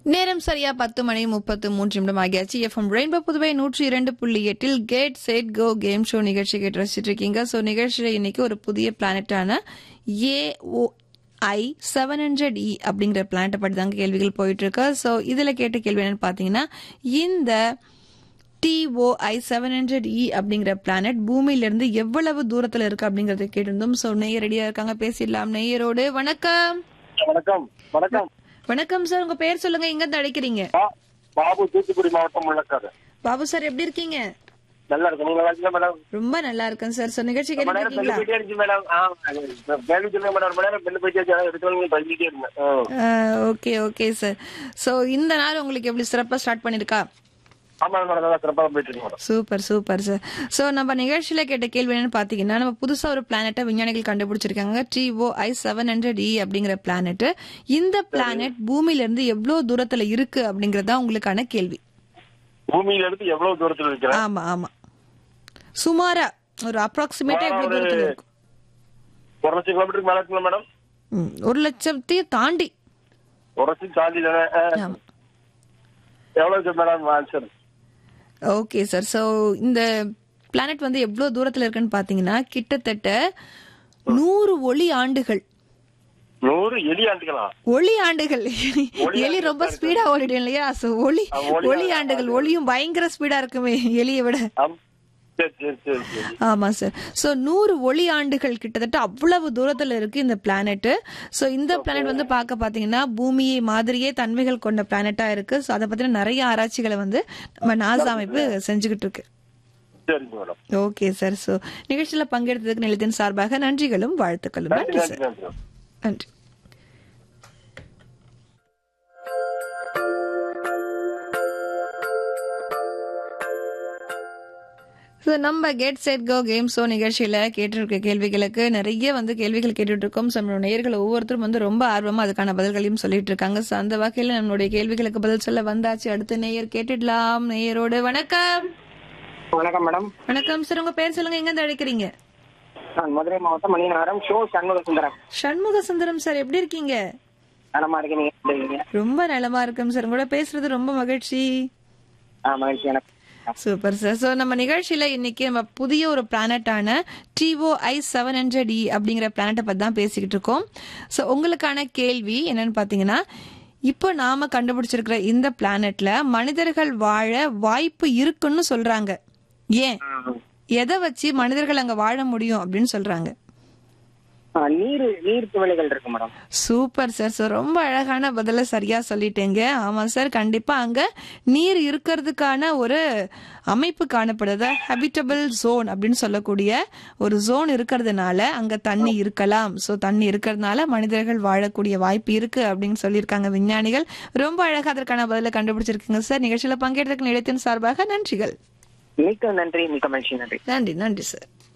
நேரம் சரியா பத்து மணி முப்பத்து மூன்று நிமிடம் ஆகியாச்சு எஃப்எம் ரெயின்போ புதுவை நூற்றி இரண்டு புள்ளி எட்டில் get set go game show நிகழ்ச்சி கேட்டு ரசிச்சிட்டு இருக்கீங்க ஸோ நிகழ்ச்சியில் இன்னைக்கு ஒரு புதிய பிளானட்டான ஏ ஓ ஐ செவன் ஹண்ட்ரட் இ அப்படிங்கிற பிளானட்டை பற்றி தாங்க கேள்விகள் போயிட்டு இருக்கு ஸோ இதில் கேட்ட கேள்வி என்னன்னு பார்த்தீங்கன்னா இந்த டிஓஐ செவன் ஹண்ட்ரட் இ அப்படிங்கிற பிளானட் பூமியிலிருந்து எவ்வளவு தூரத்தில் இருக்கு அப்படிங்கறத கேட்டிருந்தோம் ஸோ நெய்யர் ரெடியா இருக்காங்க பேசிடலாம் நெய்யரோடு வணக்கம் வணக்கம் வணக்கம் வணக்கம் சார் உங்க பேர் சொல்லுங்க எங்க இருந்து அழைக்கிறீங்க பா- பாபு தூத்துக்குடி மாவட்டம் முள்ளக்காடு பாபு சார் எப்படி இருக்கீங்க நல்லா இருக்கு நீங்க நல்லா இருக்கீங்களா மேடம் ரொம்ப நல்லா இருக்கேன் சார் ஸோ நிகழ்ச்சி ரொம்ப நேரம் கேட்டுருக்கீங்களா பெண்ணு போயிட்டே இருந்துச்சு மேடம் ஆ, கேள்வி சொல்லுங்க மேடம் ரொம்ப நேரம் பெண்ணு போயிட்டே இருந்துச்சு எடுத்து படிச்சுட்டே இருந்தேன் ஆ. ஓகே ஓகே சார் ஸோ இந்த நாள் உங்களுக்கு எப்படி சிறப்பா ஸ்டார்ட் பண்ணிருக்கா ஆமா மேடம் நல்லா சிறப்பாக போயிட்டு இருக்கு madam super super sir so நம்ம நிகழ்ச்சியில கேட்ட கேள்வி என்னன்னு பாத்தீங்கன்னா நம்ம புதுசா ஒரு பிளானட்டை விஞ்ஞானிகள் கண்டுபிடிச்சிருக்காங்க TO I seven hundred E அப்படிங்கிற பிளானட் இந்த பிளானட் பூமியில இருந்து எவ்வளவு தூரத்துல இருக்கு அப்படிங்கறதா உங்களுக்கான கேள்வி பூமியில இருந்து எவ்வளவு தூரத்துல இருக்கிறேன் ஆமா ஆமா சுமாரா ஒரு அப்ராக்சிமேட்டா எவ்வளவு தூரத்துல இருக்கும் ஒரு லட்சம் கிலோமீட்டருக்கு மேல இருக்குங்களா மேடம் ம், ஒரு லட்சத்தையும் தாண்டி ஒரு லட்சம் தாண்டி தானே ஆ. ஆமா எவ்வளவு இருக்கு madam answer okay sir so இந்த பிளானட் வந்து எவ்வளோ தூரத்தில் இருக்குன்னு பார்த்தீங்கன்னா கிட்டத்தட்ட நூறு ஒளி ஆண்டுகள் நூறு எலி ஆண்டுகளா ஒளி ஆண்டுகள் எலி ரொம்ப ஸ்பீடா ஓடிடும் இல்லையா ஸோ ஒளி ஆ, ஒளி ஒளி ஆண்டுகள் ஒளியும் பயங்கர ஸ்பீடா இருக்குமே எலியை விட ஆம். சரி சரி சரி சரி ஆமா சார் ஸோ நூறு ஒளி ஆண்டுகள் கிட்டத்தட்ட அவ்வளவு தூரத்துல இருக்கு இந்த பிளானட் ஸோ இந்த பிளானட் வந்து பார்க்க பார்த்தீங்கன்னா பூமியை மாதிரியே தன்மைகள் கொண்ட பிளானட்டா இருக்கு ஸோ அதை பத்தின நிறைய ஆராய்ச்சிகளை வந்து நம்ம நாசா அமைப்பு செஞ்சுக்கிட்டு இருக்கு சரிங்க மேடம் ஓகே சார் ஸோ நிகழ்ச்சியில் பங்கெடுத்ததுக்கு நிலையத்தின் சார்பாக நன்றிகளும் வாழ்த்துக்களும் நன்றி நன்றி நன்றி சார் நன்றி நன்றி ஸோ நம்ம get set go game show நிகழ்ச்சியில கேட்டிருக்க கேள்விகளுக்கு நிறைய வந்து கேள்விகள் கேட்டுட்டு இருக்கோம் ஸோ நம்மளோட நேயர்கள் ஒவ்வொருத்தரும் வந்து ரொம்ப ஆர்வமா அதுக்கான பதில்களையும் சொல்லிட்டு இருக்காங்க ஸோ அந்த வகையில் நம்மளுடைய கேள்விகளுக்கு பதில் சொல்ல வந்தாச்சு அடுத்த நேயர் கேட்டுடலாம் நேயரோடு வணக்கம் வணக்கம் மேடம் வணக்கம் சார் உங்க பேர் சொல்லுங்க எங்க இருந்து அழைக்கிறீங்க நான் மதுரை மாவட்டம் மணிநகரம் ஷோ சண்முக சுந்தரம் சண்முக சுந்தரம் சார் எப்படி இருக்கீங்க நலமா இருக்கேன் நீங்க எப்படி இருக்கீங்க ரொம்ப நலமா இருக்கும் சார் உங்களோட பேசுறது ரொம்ப மகிழ்ச்சி ஆ மகிழ்ச்சி எனக்கு சூப்பர் சார் ஸோ நம்ம நிகழ்ச்சியில இன்னைக்கு நம்ம புதிய ஒரு பிளானட்டான TO I seven hundred E அப்படிங்கிற பிளானட்டை பத்தி தான் பேசிக்கிட்டு இருக்கோம் ஸோ உங்களுக்கான கேள்வி என்னன்னு பாத்தீங்கன்னா இப்போ நாம கண்டுபிடிச்சிருக்கிற இந்த பிளானட்ல மனிதர்கள் வாழ வாய்ப்பு இருக்குன்னு சொல்றாங்க ஏன் எதை வச்சு மனிதர்கள் அங்க வாழ முடியும் அப்படின்னு சொல்றாங்க ஆ, நீர் நீர் துவளைகள் இருக்கு மேடம் சூப்பர் சார் ஸோ ரொம்ப அழகான பதில சரியா சொல்லிட்டீங்க ஆமா சார் கண்டிப்பா அங்க நீர் இருக்கிறதுக்கான ஒரு அமைப்பு காணப்படுது ஹபிட்டபிள் ஜோன் அப்படின்னு சொல்லக்கூடிய ஒரு ஜோன் இருக்கிறதுனால அங்க தண்ணி இருக்கலாம் ஸோ தண்ணி இருக்கிறதுனால மனிதர்கள் வாழக்கூடிய வாய்ப்பு இருக்கு அப்படின்னு சொல்லியிருக்காங்க விஞ்ஞானிகள் ரொம்ப அழகா அதற்கான பதில கண்டுபிடிச்சிருக்கீங்க சார் நிகழ்ச்சியில பங்கேற்றதுக்கு நிலையத்தின் சார்பாக நன்றிகள் மிக்க நன்றி மிக்க மகிழ்ச்சி நன்றி நன்றி நன்றி சார்